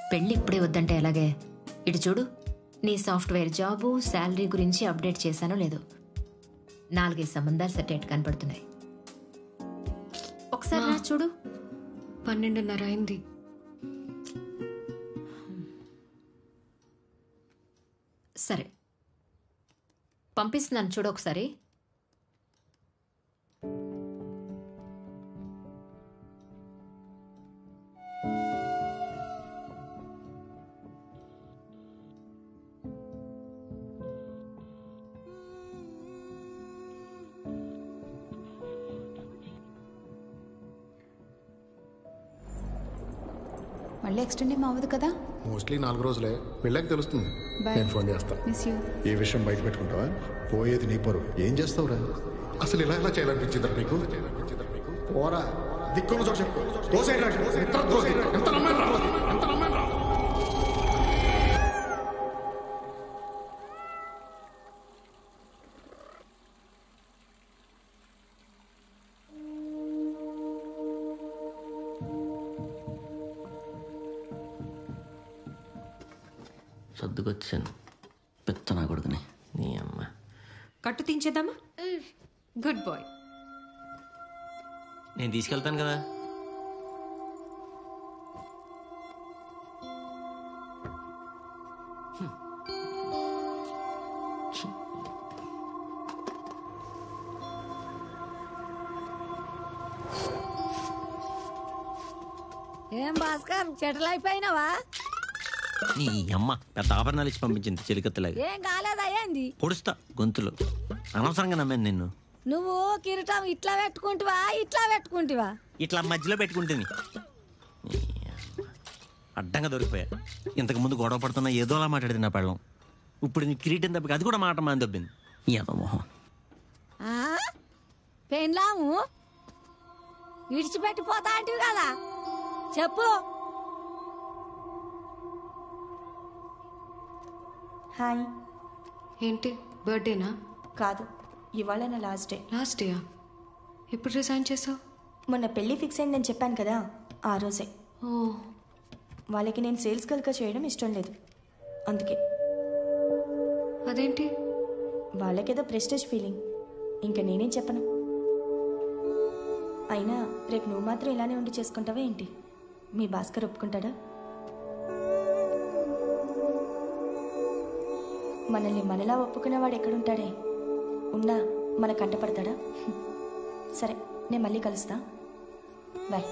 పెళ్ళి ఇప్పుడే వద్దంటే ఎలాగే ఇటు చూడు నీ సాఫ్ట్వేర్ జాబు శాలరీ గురించి అప్డేట్ చేశానో లేదో నాలుగైదు సంబంధాలు సెట్ అయ్యేట్టు కనపడుతున్నాయి ఒకసారి రా చూడు పన్నెండున్నర అయింది సరే పంపిస్తున్నాను చూడు ఒకసారి మళ్ళీ ఎక్స్టెండ్ ఏం అవ్వదు కదా మోస్ట్లీ నాలుగు రోజులే వెళ్ళాక తెలుస్తుంది Bye. నేను ఫోన్ చేస్తాను మిస్ యూ ఈ విషయం బయట పెట్టుకుంటావా పోయేది నీ పరువు ఏం చేస్తావురా అసలు ఇలా ఎలా చేయాలనిపించింది నీకు పోరా దిక్కున్న చోట చెప్పు దోసేయరా. ఎంత దోసే? ఎంత నమ్మాను రా? ఎంత నమ్మాను రా? సర్దుకొచ్చాను పెత్త నా కొడుకుని నీ అమ్మ కట్టు తీంచేద్దామా గుడ్ బాయ్ నేను తీసుకెళ్తాను కదా ఏం భాస్కర్ చెట్లు అయిపోయినావా నీ అమ్మ పెద్ద ఆభరణాలు ఇచ్చి పంపించింది చెలికత్తలాగా ఏం కాలేదా ఏంది పొడుస్తా గొంతులో అనవసరంగా నమ్మాను నిన్ను నువ్వు కిరీటం ఇట్లా పెట్టుకుంటివా ఇట్లా పెట్టుకుంటివా ఇట్లా మధ్యలో పెట్టుకుంటుంది నీ అమ్మ. అడ్డంగా దొరికిపోయా ఇంతకు ముందు గొడవ పడుతున్నా ఏదోలా మాట్లాడింది నా పెళ్ళం ఇప్పుడు నీ కిరీటం తప్పకి అది కూడా మాట మాని దొబ్బింది ఏదో మొహం ఆ? పెన్లాము విడిచిపెట్టిపోతా అంటివి కదా చెప్పు హాయ్ ఏంటి బర్త్డేనా కాదు ఇవాళ నా లాస్ట్ డే లాస్ట్ డేయా ఎప్పుడు రిజైన్ చేసావు మొన్న పెళ్ళి ఫిక్స్ అయిందని చెప్పాను కదా ఆ రోజే ఓ వాళ్ళకి నేను సేల్స్ గర్ల్గా చేయడం ఇష్టం లేదు అందుకే అదేంటి వాళ్ళకేదో ప్రెస్టేజ్ ఫీలింగ్ ఇంకా నేనేం చెప్పను అయినా రేపు నువ్వు మాత్రం ఇలానే ఉండి చేసుకుంటావా ఏంటి మీ భాస్కర్ ఒప్పుకుంటాడా మనల్ని మనలా ఒప్పుకునేవాడు ఎక్కడుంటాడే ఉన్నా మన కంటపడతాడా సరే నేను మళ్ళీ కలుస్తా బాయ్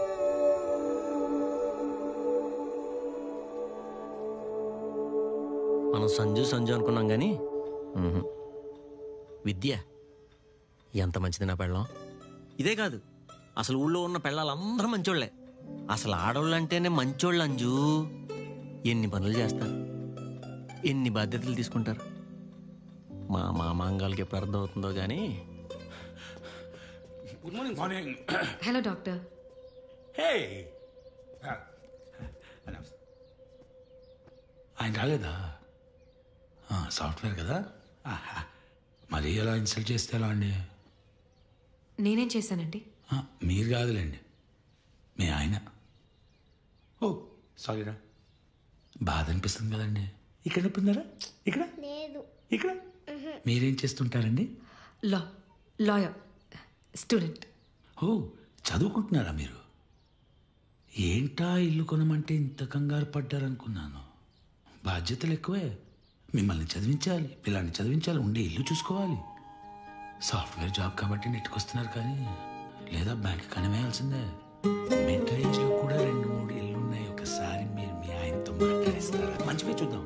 మనం సంజు సంజు అనుకున్నాం కానీ మ్మ్హ్. విద్య ఎంత మంచిది నా పెళ్ళం ఇదే కాదు అసలు ఊళ్ళో ఉన్న పెళ్ళాలందరూ మంచోళ్లే అసలు ఆడోళ్ళు అంటేనే మంచోళ్ళు అంజు ఎన్ని పనులు చేస్తారు ఎన్ని బాధ్యతలు తీసుకుంటారు మా మామాంగాలకి ఎప్పుడు అర్థమవుతుందో కానీ good morning morning hello doctor hey ఆయన రాలేదా ఆ, సాఫ్ట్వేర్ కదా ఆహా. మరీ ఎలా ఇన్సల్ట్ చేస్తే ఎలా అండి నేనేం చేశానండి ఆ, మీరు కాదులేండి మీ ఆయన ఓ సారీరా బాధ అనిపిస్తుంది కదండి ఇక్కడ నొప్పిందారా ఇక్కడ లేదు ఇక్కడ మీరేం చేస్తుంటారండి లా లాయర్ స్టూడెంట్ ఓ చదువుకుంటున్నారా మీరు ఏంటా ఇల్లు కొనమంటే ఇంత కంగారు పడ్డారనుకున్నాను బాధ్యతలు ఎక్కువే మిమ్మల్ని చదివించాలి పిల్లాన్ని చదివించాలి ఉండే ఇల్లు చూసుకోవాలి సాఫ్ట్వేర్ జాబ్ కాబట్టి నెట్టుకొస్తున్నారు కానీ లేదా బ్యాంక్ కనివేయాల్సిందే మిడ్ రేంజ్లో కూడా రెండు మూడు ఇల్లు ఉన్నాయి ఒకసారి మీరు మీ ఆయనతో మాట్లాడిస్తారా మంచిగా చూద్దాం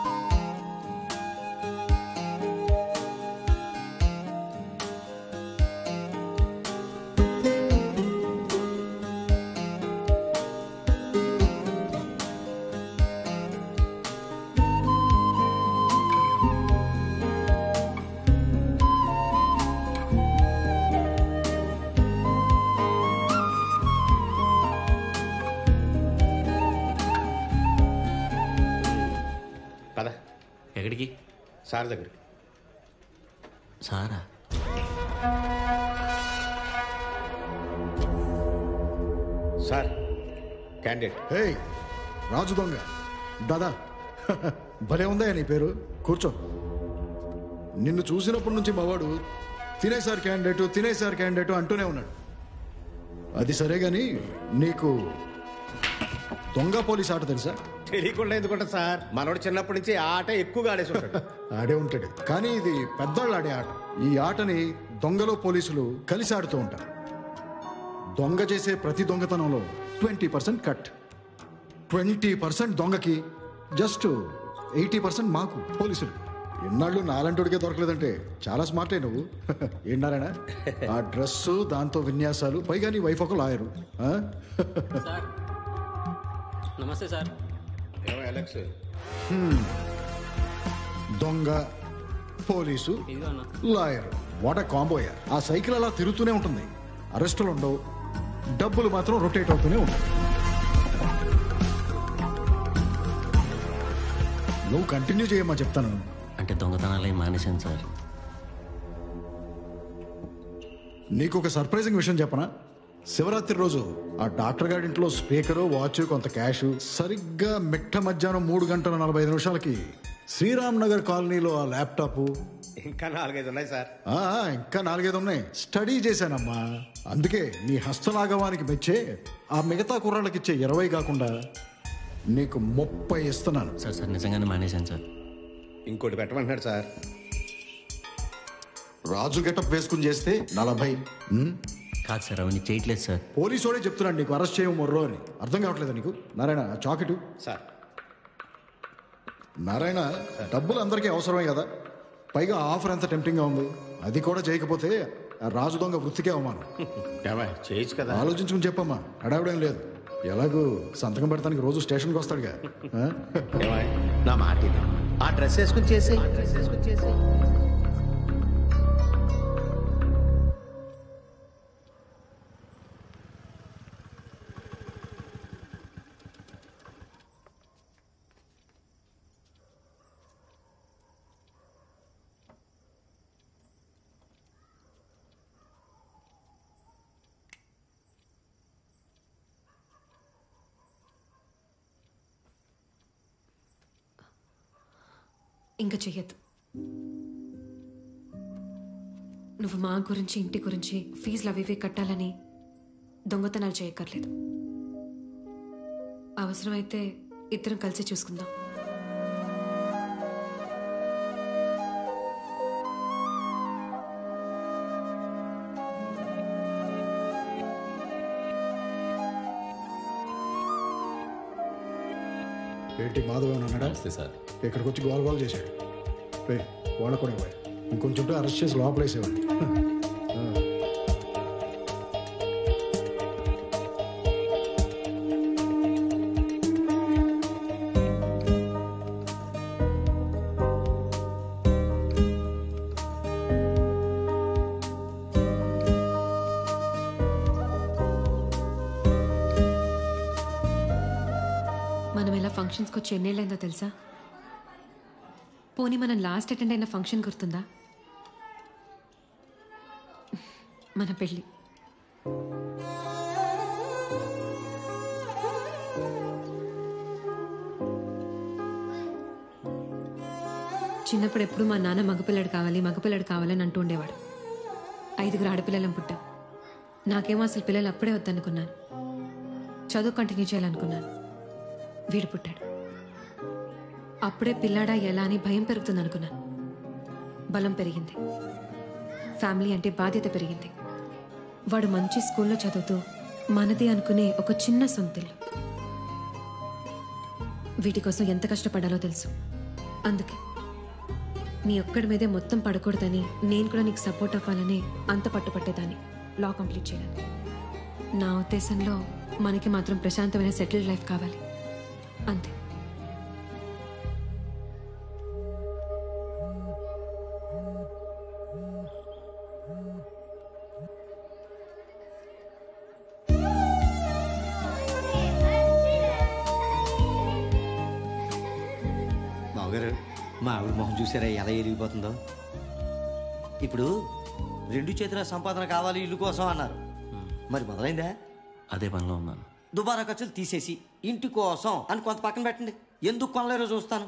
పద ఎక్కడికి సార్ దగ్గరికి సారా సార్ క్యాండిడేట్ హే రాజు దొంగ దాదా భలే ఉందా నీ పేరు కూర్చో నిన్ను చూసినప్పటి నుంచి మావాడు తినేసారు క్యాండిడేట్ తినేసారు క్యాండిడేట్ అంటూనే ఉన్నాడు అది సరే గాని నీకు దొంగ పోలీస్ ఆట తెలుసా తెలియకుండా ఎందుకుంటా సార్ మనోడు చిన్నప్పటి నుంచి ఆ ఆట ఎక్కువగా ఆడేసి ఉంటాడు ఆడే ఉంటాడు కానీ ఇది పెద్దోళ్ళు ఆడే ఆట ఈ ఆటని దొంగలు పోలీసులు కలిసి ఆడుతూ ఉంటారు దొంగ చేసే ప్రతి దొంగతనంలో twenty percent cut twenty percent దొంగకి జస్ట్ ఎయిటీ పర్సెంట్ మాకు పోలీసులు ఎన్నాళ్ళు నాలంటోడికే దొరకలేదంటే చాలా స్మార్టే నువ్వు ఏంటారాయణ ఆ డ్రెస్సు దాంతో విన్యాసాలు పైగా నీ వైఫ్ ఒక లాయరు ఆ? నమస్తే సార్ ఏమో అలెక్స్ దొంగ పోలీసు ఇదిగో అన్న లాయర్ వాట్ అ కాంబోయా ఆ సైకిల్ అలా తిరుగుతూనే ఉంటుంది అరెస్టులు ఉండవు డబ్బులు మాత్రం రొటేట్ అవుతూనే ఉంటాయి నువ్వు కంటిన్యూ చేయమ్మా చెప్తాను అంటే దొంగతనాలు ఏం మానేశాను సార్ నీకు ఒక సర్ప్రైజింగ్ విషయం చెప్పనా శివరాత్రి రోజు ఆ డాక్టర్ గారి ఇంట్లో స్పీకరు వాచ్ కొంత క్యాష్ సరిగ్గా మిట్ట మధ్యాహ్నం మూడు గంటల నలభై ఐదు నిమిషాలకి శ్రీరామ్ నగర్ కాలనీలో ఆ ల్యాప్టాప్ ఇంకా నాలుగైదు ఉన్నాయి సార్ ఆ, ఇంకా నాలుగైదు ఉన్నాయి స్టడీ చేశానమ్మా అందుకే నీ హస్తలాఘవానికి మెచ్చే ఆ మిగతా కుర్రాళ్ళకి ఇచ్చే ఇరవై కాకుండా నీకు ముప్పై ఇస్తున్నాను సార్ సార్ నిజంగానే మానేశాను సార్ ఇంకోటి పెట్టమంటున్నాడు సార్ రాజు గెటప్ వేసుకుని చేస్తే నలభై ఉమ్, కాదు సార్ అవన్నీ చేయట్లేదు సార్ పోలీసోడే చెప్తున్నాడు నీకు అరెస్ట్ చేయము మొర్రో అని అర్థం కావట్లేదా నీకు నారాయణ చాకెటు సార్ నారాయణ డబ్బులు అందరికీ అవసరమే కదా పైగా ఆఫర్ ఎంత టెంప్టింగ్గా ఉంది అది కూడా చేయకపోతే ఆ రాజు దొంగ వృత్తికే అవమానం ఏమా చేయొచ్చు కదా ఆలోచించుకుని చెప్పమ్మా హడావిడేం లేదు ఎలాగూ సంతకం పెడతానికి రోజు స్టేషన్కి వస్తాడుగా ఆ? ఏమా నా మాట విను. ఆ డ్రెస్ వేసుకుని చేసే డ్రెస్ వేసుకుని చేసే ఇంకా చెయ్యొద్దు నువ్వు మా గురించి ఇంటి గురించి ఫీజులు అవి ఇవి కట్టాలని దొంగతనాలు చేయక్కర్లేదు అవసరమైతే ఇద్దరం కలిసి చూసుకుందాం ఏంటి మాధవ్ ఏమన్నా అన్నాడా సార్ ఇక్కడికి వచ్చి గోల్ గోల్ చేశాడు రే వాళ్ళ కూడా ఇవ్వాలి ఇంకొంచెం ఉంటే అరెస్ట్ చేసి లోపలేసేవాడిని ఆ. మనం ఎలా ఫంక్షన్స్కి వచ్చి ఎన్నేళ్ళైందో తెలుసా పోనీ మనం లాస్ట్ అటెండ్ అయిన ఫంక్షన్ గుర్తుందా మన పెళ్ళి చిన్నప్పుడు ఎప్పుడు మా నాన్న మగపిల్లడు కావాలి మగపిల్లడు కావాలని అంటూ ఉండేవాడు ఐదుగురు ఆడపిల్లలం పుట్టాం నాకేమో అసలు పిల్లలు అప్పుడే వద్దనుకున్నాను చదువు కంటిన్యూ చేయాలనుకున్నాను వీడు పుట్టాడు అప్పుడే పిల్లాడా ఎలా అని భయం పెరుగుతుంది అనుకున్నాను బలం పెరిగింది ఫ్యామిలీ అంటే బాధ్యత పెరిగింది వాడు మంచి స్కూల్లో చదువుతూ మనది అనుకునే ఒక చిన్న సొంతిల్లు వీటి కోసం ఎంత కష్టపడాలో తెలుసు అందుకే నీ ఒక్కడి మీదే మొత్తం పడకూడదని నేను కూడా నీకు సపోర్ట్ అవ్వాలని అంత పట్టుపట్టేదాన్ని లా కంప్లీట్ చేయడానికి నా ఉద్దేశంలో మనకి మాత్రం ప్రశాంతమైన సెటిల్డ్ లైఫ్ కావాలి అంతే బావగారు మా ఆవిడ మొహం చూసారా ఎలా ఎరిగిపోతుందో ఇప్పుడు రెండు చేతుల సంపాదన కావాలి ఇల్లు కోసం అన్నారు మరి మొదలైందా అదే పనిలో ఉన్నాను దుబారా ఖర్చులు తీసేసి ఇంటి కోసం అని కొంత పక్కన పెట్టండి ఎందుకు కొనలేరో చూస్తాను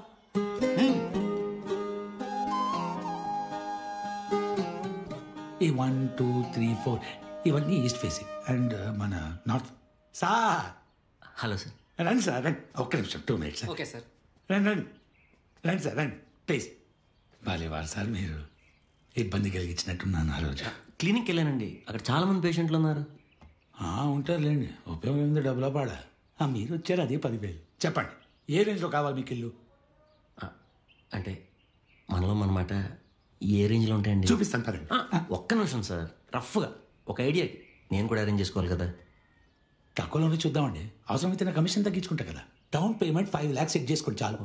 ఈ వన్ టూ త్రీ ఫోర్ ఇవన్నీ ఈస్ట్ ఫేసింగ్ అండ్ మన నార్త్ సార్ హలో సార్ రండి సార్ రండి ఒక్క నిమిషం టూ మినిట్స్ ఓకే సార్ రండి రండి రండి సార్ రండి ప్లీజ్ బాలేవారు సార్ మీరు ఇబ్బంది కలిగించినట్టున్నాను ఆ రోజు క్లినిక్కి వెళ్ళానండి అక్కడ చాలా మంది పేషెంట్లు ఉన్నారు ఆ, ఉంటారులేండి ఉపయోగం ఏంది డబ్బులా పాడా ఆ, మీరు వచ్చారు అదే పదివేలు చెప్పండి ఏ రేంజ్లో కావాలి మీకు ఇల్లు అంటే మనలో మన మాట ఏ రేంజ్లో ఉంటాయండి చూపిస్తాను పదండి ఆ, ఒక్క నిమిషం సార్ రఫ్గా ఒక ఐడియా నేను కూడా అరేంజ్ చేసుకోవాలి కదా తక్కువలోనే చూద్దామండి అవసరమైతే నా కమిషన్ తగ్గించుకుంటా కదా down payment five lakhs set చేసుకోండి చాలు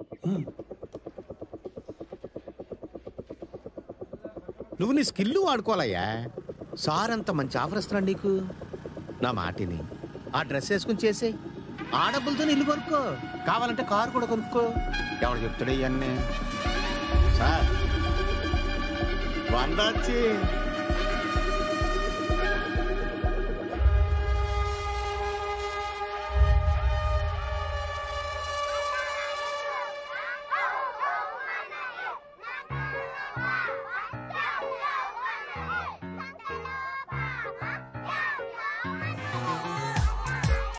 నువ్వు నీ స్కిల్ వాడుకోవాలయ్యా సార్ అంత మంచి ఆఫర్ ఇస్తున్నాడు నీకు నా మాటిని ఆ డ్రెస్ వేసుకుని చేసేయి ఆ డబ్బులతో ఇల్లు కొనుక్కో కావాలంటే కారు కూడా కొనుక్కో ఎవడు చెప్తాడు ఇవన్నీ సార్ వంద వచ్చి